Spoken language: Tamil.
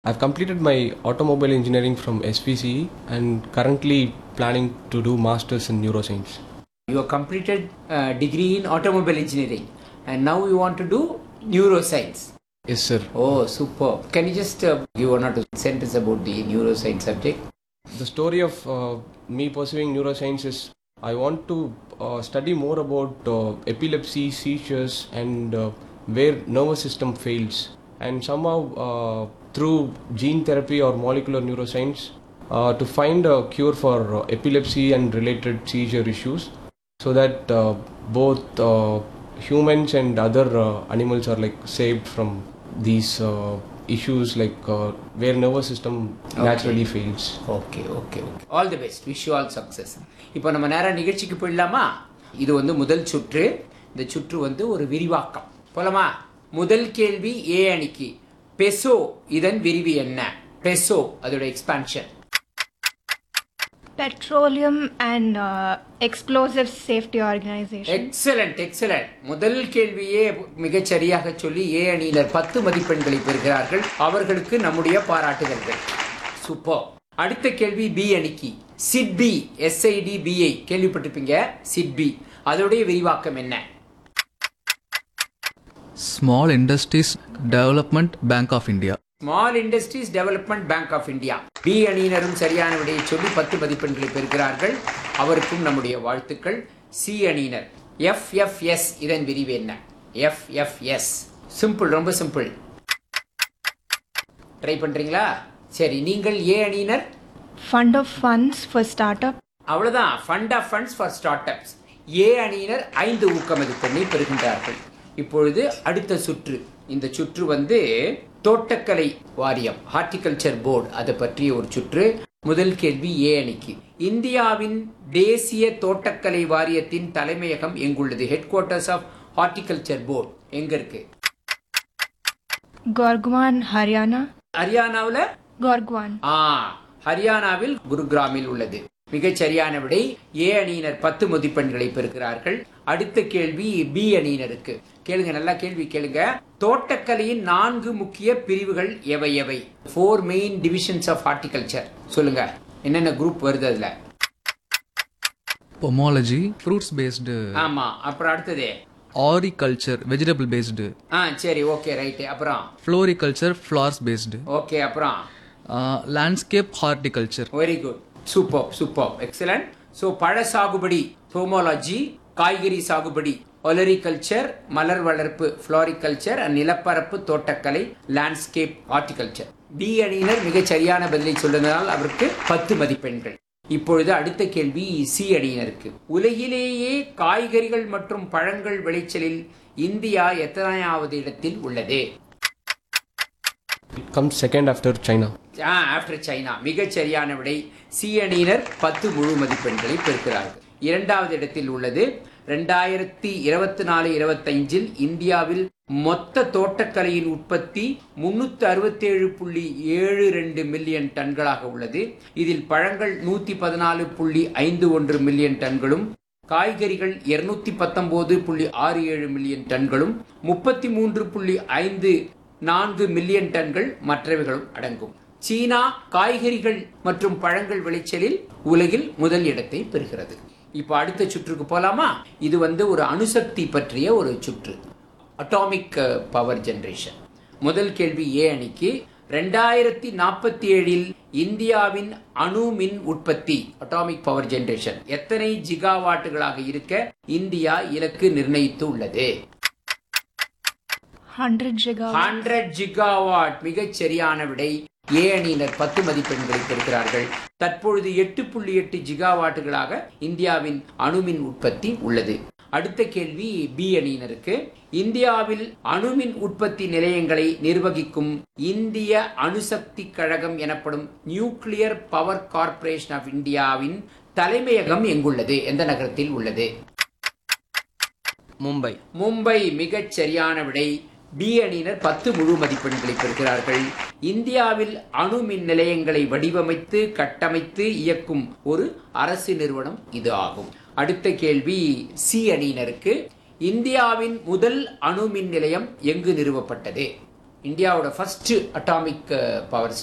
I've completed my automobile engineering from SPCE and currently planning to do masters in neuroscience. You have completed uh, degree in automobile engineering and now you want to do neuroscience. Yes, sir. Oh, super. Can you just uh, give one or two sentences about the neuroscience subject? The story of uh, me pursuing neuroscience is I want to uh, study more about uh, epilepsy, seizures, and uh, where nervous system fails. And somehow, uh, through gene therapy or molecular neuroscience, uh, to find a cure for uh, epilepsy and related seizure issues, so that uh, both uh, humans and other uh, animals are like saved from these uh, issues like uh, where nervous system naturally fails. Okay okay okay all the best wish you all success இப்போ நம்ம நேராக நிகழ்ச்சிக்கு போயிடலாமா இது வந்து முதல் சுற்று இந்த சுற்று வந்து ஒரு விரிவாக்கம் போலாமா முதல் கேள்வி ஏ அணிக்கு பெசோ இதன் விரிவு என்ன பெசோ அதோட expansion Petroleum and uh, Explosives Safety Organization. Excellent excellent முதல் கேள்வியே மிகச் சரியாக சொல்லி ஏ அணியினர் பத்து மதிப்பெண்களை பெறுகிறார்கள் அவர்களுக்கு நம்முடைய பாராட்டுதல்கள் சூப்பர் அடுத்த கேள்வி பி அணிக்கு சிட்பி எஸ்ஐடி பிஐ கேள்விப்பட்டிருப்பீங்க சிட்பி அதோடைய விரிவாக்கம் என்ன Small Industries Development Bank of India. Small industries development bank of India B அணியினரும் சரியான விடையை சொல்லி பத்து மதிப்பெண்களை பெறுகிறார்கள் அவருக்கும் நம்முடைய வாழ்த்துக்கள் சி அணியினர் எஃப்எஃப்எஸ் இதன் விரிவு என்ன எஃப்எஃப்எஸ் சிம்பிள் ரொம்ப சிம்பிள் ட்ரை பண்றீங்களா சரி நீங்கள் ஏ அணியினர் Fund of Funds for Startup. அவ்வளவுதான் fund of funds for startups A அணியினர் ஐந்து ஊக்க மதிப்பெண்ணை பெறுகின்றார்கள் இப்பொழுது அடுத்த சுற்று இந்த சுற்று வந்து தோட்டக்கலை வாரியம் ஹார்டிகல்ச்சர் போர்டு அதை பற்றிய ஒரு சுற்று முதல் கேள்வி ஏ அணிக்கு இந்தியாவின் தேசிய தோட்டக்கலை வாரியத்தின் தலைமையகம் எங்குள்ளது headquarters of horticulture board எங்க இருக்கு Gorgwan, Haryana. ஹரியானாவுல Gorgwan. ஆ ஹரியானாவில் குருகிராமில் உள்ளது மிகச் சரியான விடை ஏ அணியினர் பத்து மதிப்பெண்களை பெறுகிறார்கள் அடுத்த கேள்வி பி அணியினருக்கு கேளுங்க நல்லா கேள்வி கேளுங்க தோட்டக்கலையின் நான்கு முக்கிய பிரிவுகள் எவை எவை four main divisions of horticulture சொல்லுங்க என்னென்ன குரூப் வருது அதுல Pomology, fruits based. ஆமா அப்புறம் அடுத்தது Horticulture, vegetable based. ஆ சரி ஓகே ரைட்டு அப்புறம் Floriculture, flowers based. ஓகே அப்புறம் Uh, landscape horticulture. Very good super super excellent so பழ சாகுபடி போமோலாஜி காய்கறி சாகுபடி ஒலரிகல்ச்சர் மலர் வளர்ப்பு ஃப்ளோரிகல்ச்சர் நிலப்பரப்பு தோட்டக்கலை லேண்ட்ஸ்கேப் ஹார்டிகல்ச்சர் பி அணியினர் மிகச் சரியான பதிலை சொல்லுவதனால் அவருக்கு பத்து மதிப்பெண்கள் இப்பொழுது அடுத்த கேள்வி சி அணியினருக்கு உலகிலேயே காய்கறிகள் மற்றும் பழங்கள் விளைச்சலில் இந்தியா எத்தனையாவது இடத்தில் உள்ளது It comes second after China. After China மிகச் சரியான விடை சி அணியினர் பத்து முழு மதிப்பெண்களை பெறுகிறார்கள் இரண்டாவது இடத்தில் உள்ளது ரெண்டாயிரத்தி இருபத்தி நாலு இருபத்தைந்தில் இந்தியாவில் மொத்த தோட்டக்கலையின் உற்பத்தி முன்னூத்தி அறுபத்தி ஏழு புள்ளி ஏழு ரெண்டு மில்லியன் டன்களாக உள்ளது இதில் பழங்கள் நூத்தி பதினாலு புள்ளி ஐந்து ஒன்று மில்லியன் டன்களும் காய்கறிகள் இருநூத்தி பத்தொன்பது புள்ளி ஆறு ஏழு மில்லியன் டன்களும் முப்பத்தி மூன்று புள்ளி ஐந்து நான்கு மில்லியன் டன்கள் மற்றவைகளும் அடங்கும் சீனா காய்கறிகள் மற்றும் பழங்கள் விளைச்சலில் உலகில் முதல் இடத்தை பெறுகிறது இப்போ அடுத்த சுற்றுக்கு போலாமா இது வந்து ஒரு அணுசக்தி பற்றிய ஒரு சுற்று அட்டாமிக் பவர் ஜெனரேஷன் முதல் கேள்வி ஏ அணிக்கு ரெண்டாயிரத்தி நாற்பத்தி ஏழில் இந்தியாவின் அணு மின் உற்பத்தி அட்டாமிக் பவர் ஜெனரேஷன் எத்தனை ஜிகாவாட்டுகளாக இருக்க இந்தியா இலக்கு நிர்ணயித்து உள்ளது 100 gigawatt. ஹண்ட்ரட் ஜிகாவாட் மிகச் சரியான விடை ஏ அணியினர் பத்து மதிப்பெண்களை பெறுகிறார்கள் தற்பொழுது எட்டு புள்ளி எட்டு ஜிகாவாட்டுகளாக இந்தியாவின் அணுமின் உற்பத்தி உள்ளது அடுத்த கேள்வி பி அணியினருக்கு இந்தியாவில் அணுமின் உற்பத்தி நிலையங்களை நிர்வகிக்கும் இந்திய அணுசக்தி கழகம் எனப்படும் நியூக்ளியர் பவர் கார்ப்பரேஷன் ஆஃப் இந்தியாவின் தலைமையகம் எங்குள்ளது எந்த நகரத்தில் உள்ளது Mumbai. மும்பை மிகச் சரியான விடை பி அணியினர் பத்து முழு மதிப்பெண்களை பெறுகிறார்கள் இந்தியாவில் அணு மின் நிலையங்களை வடிவமைத்து கட்டமைத்து இயக்கும் ஒரு அரசு நிறுவனம் இது ஆகும் அடுத்த கேள்வி சி அணியினருக்கு இந்தியாவின் முதல் அணு மின் நிலையம் எங்கு நிறுவப்பட்டது இந்தியாவோட ஃபர்ஸ்ட் அட்டாமிக் பவர்